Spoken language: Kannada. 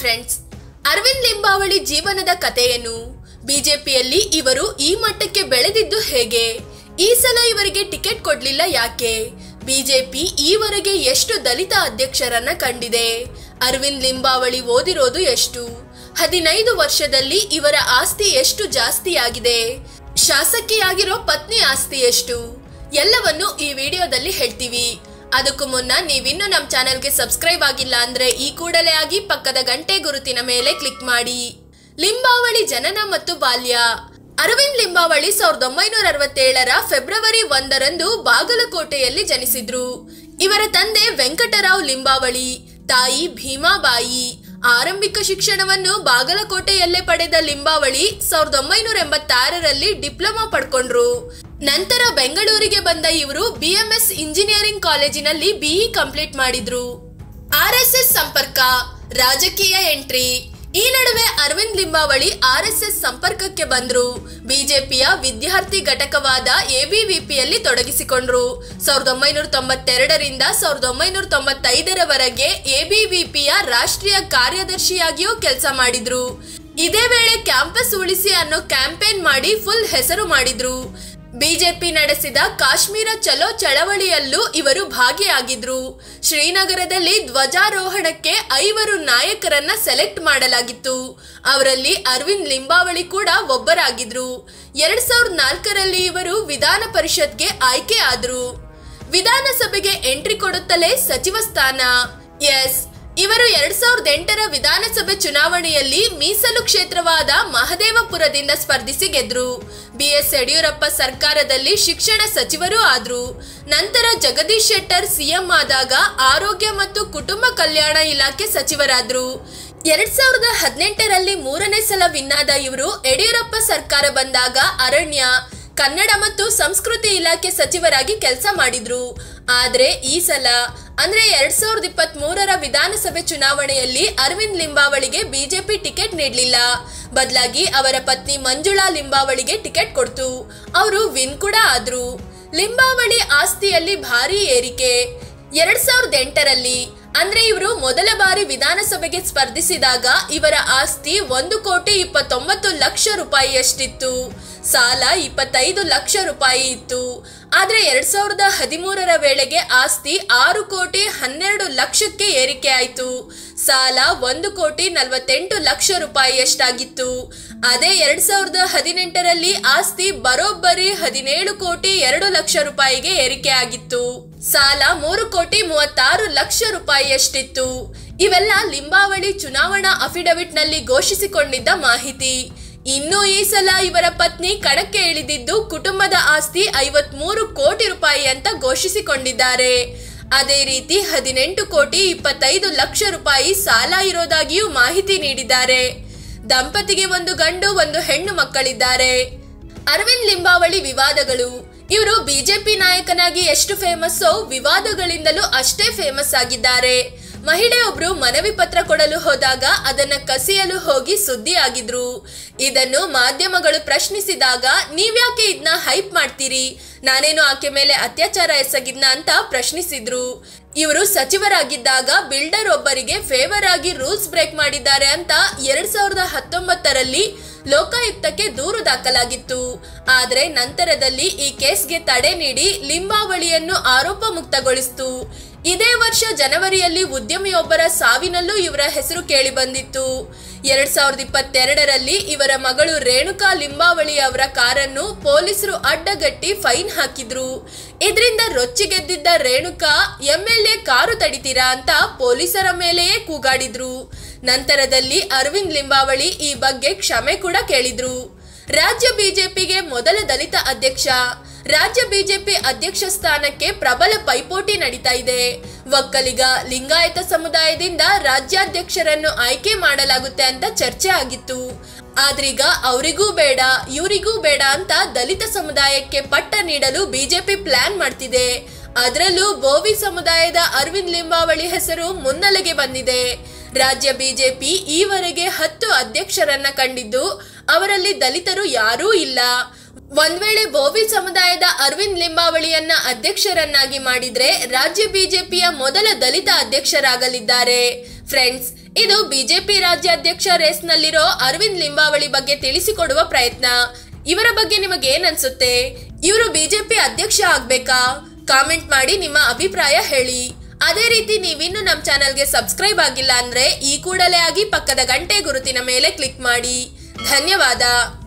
ಫ್ರೆಂಡ್ಸ್ ಅರವಿಂದ್ ಲಿಂಬಾವಳಿ ಜೀವನದ ಕಥೆಯನ್ನು ಬಿಜೆಪಿಯಲ್ಲಿ ಇವರು ಈ ಮಟ್ಟಕ್ಕೆ ಬೆಳೆದಿದ್ದು ಹೇಗೆ ಈ ಸಲ ಇವರಿಗೆ ಟಿಕೆಟ್ ಕೊಡ್ಲಿಲ್ಲ ಯಾಕೆ ಬಿಜೆಪಿ ಈವರೆಗೆ ಎಷ್ಟು ದಲಿತ ಅಧ್ಯಕ್ಷರನ್ನ ಕಂಡಿದೆ ಅರವಿಂದ್ ಲಿಂಬಾವಳಿ ಓದಿರೋದು ಎಷ್ಟು ಹದಿನೈದು ವರ್ಷದಲ್ಲಿ ಇವರ ಆಸ್ತಿ ಎಷ್ಟು ಜಾಸ್ತಿಯಾಗಿದೆ ಶಾಸಕಿಯಾಗಿರೋ ಪತ್ನಿ ಆಸ್ತಿ ಎಷ್ಟು ಎಲ್ಲವನ್ನು ಈ ವಿಡಿಯೋದಲ್ಲಿ ಹೇಳ್ತೀವಿ ಅದಕ್ಕೂ ಮುನ್ನ ನೀವಿನ್ನೂ ನಮ್ಮ ಚಾನೆಲ್ಗೆ ಸಬ್ಸ್ಕ್ರೈಬ್ ಆಗಿಲ್ಲ ಅಂದ್ರೆ ಈ ಕೂಡಲೇ ಆಗಿ ಪಕ್ಕದ ಗಂಟೆ ಗುರುತಿನ ಮೇಲೆ ಕ್ಲಿಕ್ ಮಾಡಿ ಲಿಂಬಾವಳಿ ಜನನ ಮತ್ತು ಬಾಲ್ಯ ಅರವಿಂದ್ ಲಿಂಬಾವಳಿ ಸಾವಿರದ ಒಂಬೈನೂರ ಅರವತ್ತೇಳರ ಫೆಬ್ರವರಿ ಒಂದರಂದು ಬಾಗಲಕೋಟೆಯಲ್ಲಿ ಜನಿಸಿದ್ರು ಇವರ ತಂದೆ ವೆಂಕಟರಾವ್ ಲಿಂಬಾವಳಿ ತಾಯಿ ಭೀಮಾಬಾಯಿ ಆರಂಭಿಕ ಶಿಕ್ಷಣವನ್ನು ಬಾಗಲಕೋಟೆಯಲ್ಲೇ ಪಡೆದ ಲಿಂಬಾವಳಿ ಸಾವಿರದ ಒಂಬೈನೂರ ಎಂಬತ್ತಾರರಲ್ಲಿ ಡಿಪ್ಲೊಮಾ ಪಡ್ಕೊಂಡ್ರು ನಂತರ ಬೆಂಗಳೂರಿಗೆ ಬಂದ ಇವರು ಬಿಎಂಎಸ್ ಇಂಜಿನಿಯರಿಂಗ್ ಕಾಲೇಜಿನಲ್ಲಿ ಬಿಇ ಕಂಪ್ಲೀಟ್ ಮಾಡಿದ್ರು ಆರ್ಎಸ್ಎಸ್ ಸಂಪರ್ಕ ರಾಜಕೀಯ ಎಂಟ್ರಿ ಈ ನಡುವೆ ಅರವಿಂದ್ ಲಿಂಬಾವಳಿ ಆರ್ಎಸ್ಎಸ್ ಸಂಪರ್ಕಕ್ಕೆ ಬಂದ್ರು ಬಿಜೆಪಿಯ ವಿದ್ಯಾರ್ಥಿ ಘಟಕವಾದ ಎಬಿವಿಪಿಯಲ್ಲಿ ತೊಡಗಿಸಿಕೊಂಡ್ರು ಸಾವಿರದ ಒಂಬೈನೂರ ತೊಂಬತ್ತೆರಡರಿಂದ ಸಾವಿರದ ಒಂಬೈನೂರ ತೊಂಬತ್ತೈದರವರೆಗೆ ಎಬಿವಿಪಿಯ ರಾಷ್ಟ್ರೀಯ ಕಾರ್ಯದರ್ಶಿಯಾಗಿಯೂ ಕೆಲಸ ಮಾಡಿದ್ರು ಇದೇ ವೇಳೆ ಕ್ಯಾಂಪಸ್ ಉಳಿಸಿ ಅನ್ನೋ ಕ್ಯಾಂಪೇನ್ ಮಾಡಿ ಫುಲ್ ಹೆಸರು ಮಾಡಿದ್ರು ಬಿಜೆಪಿ ನಡೆಸಿದ ಕಾಶ್ಮೀರ ಚಲೋ ಚಳವಳಿಯಲ್ಲೂ ಇವರು ಭಾಗಿಯಾಗಿದ್ರು ಶ್ರೀನಗರದಲ್ಲಿ ಧ್ವಜಾರೋಹಣಕ್ಕೆ ಐವರು ನಾಯಕರನ್ನ ಸೆಲೆಕ್ಟ್ ಮಾಡಲಾಗಿತ್ತು ಅವರಲ್ಲಿ ಅರವಿಂದ್ ಲಿಂಬಾವಳಿ ಕೂಡ ಒಬ್ಬರಾಗಿದ್ರು ಎರಡ್ ಸಾವಿರದ ನಾಲ್ಕರಲ್ಲಿ ಇವರು ವಿಧಾನ ಪರಿಷತ್ಗೆ ಆಯ್ಕೆ ಆದ್ರು ವಿಧಾನಸಭೆಗೆ ಎಂಟ್ರಿ ಕೊಡುತ್ತಲೇ ಸಚಿವ ಸ್ಥಾನ ಎಸ್ ಇವರು ಎರಡ್ ಸಾವಿರದ ಎಂಟರ ವಿಧಾನಸಭೆ ಚುನಾವಣೆಯಲ್ಲಿ ಮೀಸಲು ಕ್ಷೇತ್ರವಾದ ಮಹದೇವಪುರದಿಂದ ಸ್ಪರ್ಧಿಸಿ ಗೆದ್ರು ಬಿಎಸ್ ಯಡಿಯೂರಪ್ಪ ಸರ್ಕಾರದಲ್ಲಿ ಶಿಕ್ಷಣ ಸಚಿವರೂ ಆದ್ರು ನಂತರ ಜಗದೀಶ್ ಶೆಟ್ಟರ್ ಸಿಎಂ ಆದಾಗ ಆರೋಗ್ಯ ಮತ್ತು ಕುಟುಂಬ ಕಲ್ಯಾಣ ಇಲಾಖೆ ಸಚಿವರಾದ್ರು ಎರಡ್ ಸಾವಿರದ ಹದಿನೆಂಟರಲ್ಲಿ ಮೂರನೇ ಸಲ ವಿನ್ನಾದ ಇವರು ಯಡಿಯೂರಪ್ಪ ಸರ್ಕಾರ ಬಂದಾಗ ಅರಣ್ಯ ಕನ್ನಡ ಮತ್ತು ಸಂಸ್ಕೃತಿ ಇಲಾಖೆ ಸಚಿವರಾಗಿ ಕೆಲಸ ಮಾಡಿದ್ರು ಆದ್ರೆ ಈ ಸಲ ಅಂದ್ರೆ ಎರಡ್ ಸಾವಿರದ ಇಪ್ಪತ್ತ್ ಮೂರರ ವಿಧಾನಸಭೆ ಚುನಾವಣೆಯಲ್ಲಿ ಅರವಿಂದ್ ಲಿಂಬಾವಳಿಗೆ ಬಿಜೆಪಿ ಟಿಕೆಟ್ ನೀಡಲಿಲ್ಲ ಬದಲಾಗಿ ಅವರ ಪತ್ನಿ ಮಂಜುಳಾ ಲಿಂಬಾವಳಿಗೆ ಟಿಕೆಟ್ ಕೊಡ್ತು ಅವರು ವಿನ್ ಕೂಡ ಆದ್ರು ಲಿಂಬಾವಳಿ ಆಸ್ತಿಯಲ್ಲಿ ಭಾರಿ ಏರಿಕೆ ಎರಡ್ ಸಾವಿರದ ಎಂಟರಲ್ಲಿ ಅಂದ್ರೆ ಇವರು ಮೊದಲ ಬಾರಿ ವಿಧಾನಸಭೆಗೆ ಸ್ಪರ್ಧಿಸಿದಾಗ ಇವರ ಆಸ್ತಿ ಒಂದು ಕೋಟಿ ಇಪ್ಪತ್ತೊಂಬತ್ತು ಲಕ್ಷ ರೂಪಾಯಿಯಷ್ಟಿತ್ತು ಸಾಲ ಇಪ್ಪತ್ತೈದು ಲಕ್ಷ ರೂಪಾಯಿ ಇತ್ತು ಆದ್ರೆ ಎರಡ್ ಸಾವಿರದ ಹದಿಮೂರರ ವೇಳೆಗೆ ಆಸ್ತಿ ಆರು ಕೋಟಿ ಹನ್ನೆರಡು ಲಕ್ಷಕ್ಕೆ ಏರಿಕೆ ಆಯಿತು ಸಾಲ ಒಂದು ಕೋಟಿ ನಲವತ್ತೆಂಟು ಲಕ್ಷ ರೂಪಾಯಿಯಷ್ಟಾಗಿತ್ತು ಅದೇ ಎರಡ್ ಸಾವಿರದ ಹದಿನೆಂಟರಲ್ಲಿ ಆಸ್ತಿ ಬರೋಬ್ಬರಿ ಹದಿನೇಳು ಕೋಟಿ ಎರಡು ಲಕ್ಷ ರೂಪಾಯಿಗೆ ಏರಿಕೆ ಆಗಿತ್ತು ಸಾಲ ಮೂರು ಕೋಟಿ ಮೂವತ್ತಾರು ಲಕ್ಷ ರೂಪಾಯಿಯಷ್ಟಿತ್ತು ಇವೆಲ್ಲ ಲಿಂಬಾವಳಿ ಚುನಾವಣಾ ಅಫಿಡವಿಟ್ ನಲ್ಲಿ ಘೋಷಿಸಿಕೊಂಡಿದ್ದ ಮಾಹಿತಿ ಇನ್ನು ಈ ಸಲ ಇವರ ಪತ್ನಿ ಕಣಕ್ಕೆ ಇಳಿದಿದ್ದು ಕುಟುಂಬದ ಆಸ್ತಿ ಐವತ್ಮೂರು ಕೋಟಿ ರೂಪಾಯಿ ಅಂತ ಘೋಷಿಸಿಕೊಂಡಿದ್ದಾರೆ ಅದೇ ರೀತಿ ಹದಿನೆಂಟು ಕೋಟಿ ಇಪ್ಪತ್ತೈದು ಲಕ್ಷ ರೂಪಾಯಿ ಸಾಲ ಇರೋದಾಗಿಯೂ ಮಾಹಿತಿ ನೀಡಿದ್ದಾರೆ ದಂಪತಿಗೆ ಒಂದು ಗಂಡು ಒಂದು ಹೆಣ್ಣು ಮಕ್ಕಳಿದ್ದಾರೆ ಅರವಿಂದ್ ಲಿಂಬಾವಳಿ ವಿವಾದಗಳು ಇವರು ಬಿಜೆಪಿ ನಾಯಕನಾಗಿ ಎಷ್ಟು ಫೇಮಸ್ಸೋ ವಿವಾದಗಳಿಂದಲೂ ಅಷ್ಟೇ ಫೇಮಸ್ ಆಗಿದ್ದಾರೆ ಮಹಿಳೆಯೊಬ್ರು ಮನವಿ ಪತ್ರ ಕೊಡಲು ಹೋದಾಗ ಅದನ್ನ ಕಸಿಯಲು ಹೋಗಿ ಸುದ್ದಿ ಆಗಿದ್ರು ಇದನ್ನು ಮಾಧ್ಯಮಗಳು ಪ್ರಶ್ನಿಸಿದಾಗ ನೀವ್ಯಾಕೆ ಇದನ್ನ ಹೈಪ್ ಮಾಡ್ತೀರಿ ನಾನೇನು ಆಕೆ ಮೇಲೆ ಅತ್ಯಾಚಾರ ಎಸಗಿದ್ನ ಅಂತ ಪ್ರಶ್ನಿಸಿದ್ರು ಇವರು ಸಚಿವರಾಗಿದ್ದಾಗ ಬಿಲ್ಡರ್ ಒಬ್ಬರಿಗೆ ಫೇವರ್ ಆಗಿ ರೂಲ್ಸ್ ಬ್ರೇಕ್ ಮಾಡಿದ್ದಾರೆ ಅಂತ ಎರಡ್ ಸಾವಿರದ ಹತ್ತೊಂಬತ್ತರಲ್ಲಿ ಲೋಕಾಯುಕ್ತಕ್ಕೆ ದೂರು ದಾಖಲಾಗಿತ್ತು ಆದ್ರೆ ನಂತರದಲ್ಲಿ ಈ ಕೇಸ್ಗೆ ತಡೆ ನೀಡಿ ಲಿಂಬಾವಳಿಯನ್ನು ಆರೋಪ ಮುಕ್ತಗೊಳಿಸಿತು ಇದೇ ವರ್ಷ ಜನವರಿಯಲ್ಲಿ ಉದ್ಯಮಿಯೊಬ್ಬರ ಸಾವಿನಲ್ಲೂ ಇವರ ಹೆಸರು ಕೇಳಿ ಬಂದಿತ್ತು ಎರಡ್ ಸಾವಿರದ ಇಪ್ಪತ್ತೆರಡರಲ್ಲಿ ಇವರ ಮಗಳು ರೇಣುಕಾ ಲಿಂಬಾವಳಿ ಅವರ ಕಾರನ್ನು ಪೊಲೀಸರು ಅಡ್ಡಗಟ್ಟಿ ಫೈನ್ ಹಾಕಿದ್ರು ಇದರಿಂದ ರೊಚ್ಚಿಗೆದ್ದಿದ್ದ ರೇಣುಕಾ ಎಂಎಲ್ಎ ಕಾರು ತಡಿತೀರಾ ಅಂತ ಪೊಲೀಸರ ಮೇಲೆಯೇ ಕೂಗಾಡಿದ್ರು ನಂತರದಲ್ಲಿ ಅರವಿಂದ್ ಲಿಂಬಾವಳಿ ಈ ಬಗ್ಗೆ ಕ್ಷಮೆ ಕೂಡ ಕೇಳಿದ್ರು ರಾಜ್ಯ ಬಿಜೆಪಿಗೆ ಮೊದಲ ದಲಿತ ಅಧ್ಯಕ್ಷ ರಾಜ್ಯ ಬಿಜೆಪಿ ಅಧ್ಯಕ್ಷ ಸ್ಥಾನಕ್ಕೆ ಪ್ರಬಲ ಪೈಪೋಟಿ ನಡೀತಾ ಇದೆ ಒಕ್ಕಲಿಗ ಲಿಂಗಾಯತ ಸಮುದಾಯದಿಂದ ರಾಜ್ಯಾಧ್ಯಕ್ಷರನ್ನು ಆಯ್ಕೆ ಮಾಡಲಾಗುತ್ತೆ ಅಂತ ಚರ್ಚೆ ಆಗಿತ್ತು ಆದ್ರೀಗ ಅವರಿಗೂ ಬೇಡ ಇವರಿಗೂ ಬೇಡ ಅಂತ ದಲಿತ ಸಮುದಾಯಕ್ಕೆ ಪಟ್ಟ ನೀಡಲು ಬಿಜೆಪಿ ಪ್ಲಾನ್ ಮಾಡ್ತಿದೆ ಅದರಲ್ಲೂ ಬೋವಿ ಸಮುದಾಯದ ಅರವಿಂದ್ ಲಿಂಬಾವಳಿ ಹೆಸರು ಮುನ್ನೆಲೆಗೆ ಬಂದಿದೆ ರಾಜ್ಯ ಬಿಜೆಪಿ ಈವರೆಗೆ ಹತ್ತು ಅಧ್ಯಕ್ಷರನ್ನ ಕಂಡಿದ್ದು ಅವರಲ್ಲಿ ದಲಿತರು ಯಾರೂ ಇಲ್ಲ ಒಂದ್ ವೇಳೆ ಬೋವಿ ಸಮುದಾಯದ ಅರವಿಂದ್ ಲಿಂಬಾವಳಿಯನ್ನ ಅಧ್ಯಕ್ಷರನ್ನಾಗಿ ಮಾಡಿದ್ರೆ ರಾಜ್ಯ ಬಿಜೆಪಿಯ ಮೊದಲ ದಲಿತ ಅಧ್ಯಕ್ಷರಾಗಲಿದ್ದಾರೆ ಫ್ರೆಂಡ್ಸ್ ಇದು ಬಿಜೆಪಿ ರಾಜ್ಯಾಧ್ಯಕ್ಷ ರೇಸ್ನಲ್ಲಿರೋ ಅರವಿಂದ್ ಲಿಂಬಾವಳಿ ಬಗ್ಗೆ ತಿಳಿಸಿಕೊಡುವ ಪ್ರಯತ್ನ ಇವರ ಬಗ್ಗೆ ನಿಮಗೆ ಏನ್ ಅನ್ಸುತ್ತೆ ಇವರು ಬಿಜೆಪಿ ಅಧ್ಯಕ್ಷ ಆಗ್ಬೇಕಾ ಕಾಮೆಂಟ್ ಮಾಡಿ ನಿಮ್ಮ ಅಭಿಪ್ರಾಯ ಹೇಳಿ ಅದೇ ರೀತಿ ನೀವಿನ್ನು ನಮ್ಮ ಚಾನಲ್ಗೆ ಸಬ್ಸ್ಕ್ರೈಬ್ ಆಗಿಲ್ಲ ಅಂದ್ರೆ ಈ ಕೂಡಲೇ ಆಗಿ ಪಕ್ಕದ ಗಂಟೆ ಗುರುತಿನ ಮೇಲೆ ಕ್ಲಿಕ್ ಮಾಡಿ ಧನ್ಯವಾದ